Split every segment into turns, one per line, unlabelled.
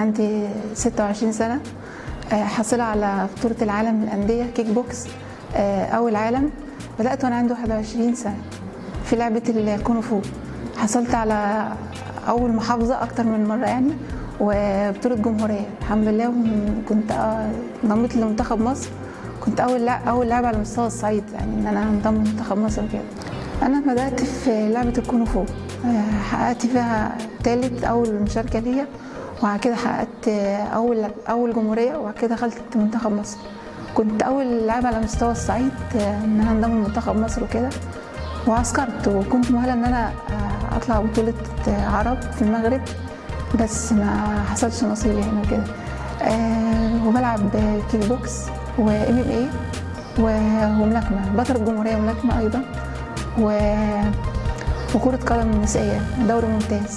عندي 26 سنة آه، حاصلة على بطولة العالم للأندية كيك بوكس آه، أول عالم بدأت وأنا عندي 21 سنة في لعبة الكونغ فو حصلت على أول محافظة أكتر من مرة يعني وبطولة جمهورية الحمد لله كنت آه، انضميت لمنتخب مصر كنت أول لا أول لاعب على مستوى الصعيد يعني إن أنا انضم لمنتخب مصر وكده أنا بدأت في لعبة الكونغ فو آه، حققت فيها تالت أول مشاركة ليا وبعد كده حققت أول أول جمهورية وبعد كده دخلت منتخب مصر كنت أول لاعب على مستوى الصعيد آه، إن أنا انضم لمنتخب مصر وكده وعسكرت وكنت مؤهلة إن أنا آه، أطلع بطولة آه، عرب في المغرب بس ما حصلش نصيب يعني وكده آه، وبلعب كيك بوكس وام ام اي وملاكمة بطل الجمهورية ملاكمة أيضا و... وكرة قدم نسائية دوري ممتاز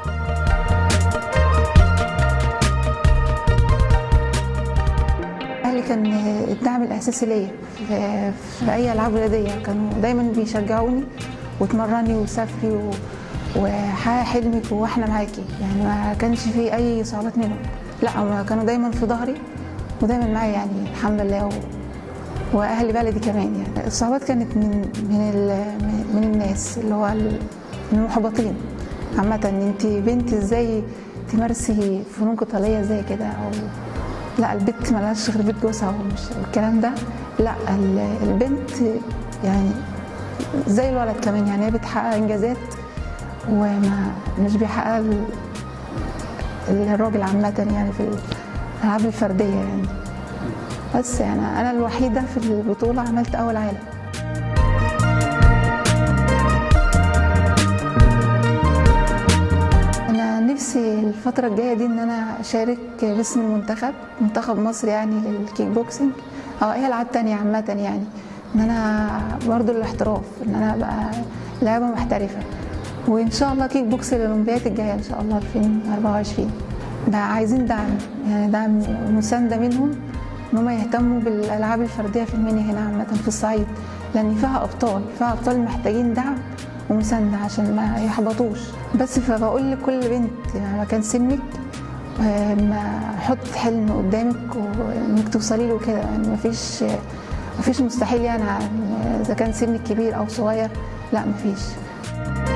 أهلي كان الدعم الأساسي ليا في, في أي ألعاب رياضية كانوا دايما بيشجعوني وتمرني وسافري و... وحقق حلمك واحنا معاكي يعني ما كانش في أي صعوبات منهم لا هم كانوا دايما في ظهري ودايما معايا يعني الحمد لله و... واهل بلدي كمان يعني الصعوبات كانت من من ال- من الناس اللي هو ال- من المحبطين عامة ان انت بنت ازاي تمارسي فنون قتالية زي كده او لا البنت ملهاش غير بيت جوزها ومش الكلام ده لا ال- البنت يعني زي الولد كمان يعني هي بتحقق انجازات وما مش بيحققها ال- الراجل عامة يعني في الألعاب الفردية يعني بس يعني أنا الوحيدة في البطولة عملت أول عالم أنا نفسي الفترة الجاية دي إن أنا أشارك باسم المنتخب منتخب مصر يعني للكيك بوكسينج أو أي ألعاب تانية عامة يعني إن أنا برضو الاحتراف إن أنا أبقى لاعبة محترفة وإن شاء الله كيك بوكس للأولمبياد الجاية إن شاء الله 2024 بقى عايزين دعم يعني دعم مساندة منهم ان هم يهتموا بالالعاب الفرديه في المنيا هنا عامه في الصعيد لان فيها ابطال فيها ابطال محتاجين دعم ومسانده عشان ما يحبطوش بس فبقول لكل بنت مهما كان سنك آه، ما حط حلم قدامك وانك توصلي له كده يعني مفيش مفيش مستحيل يعني عن- اذا كان سنك كبير او صغير لا مفيش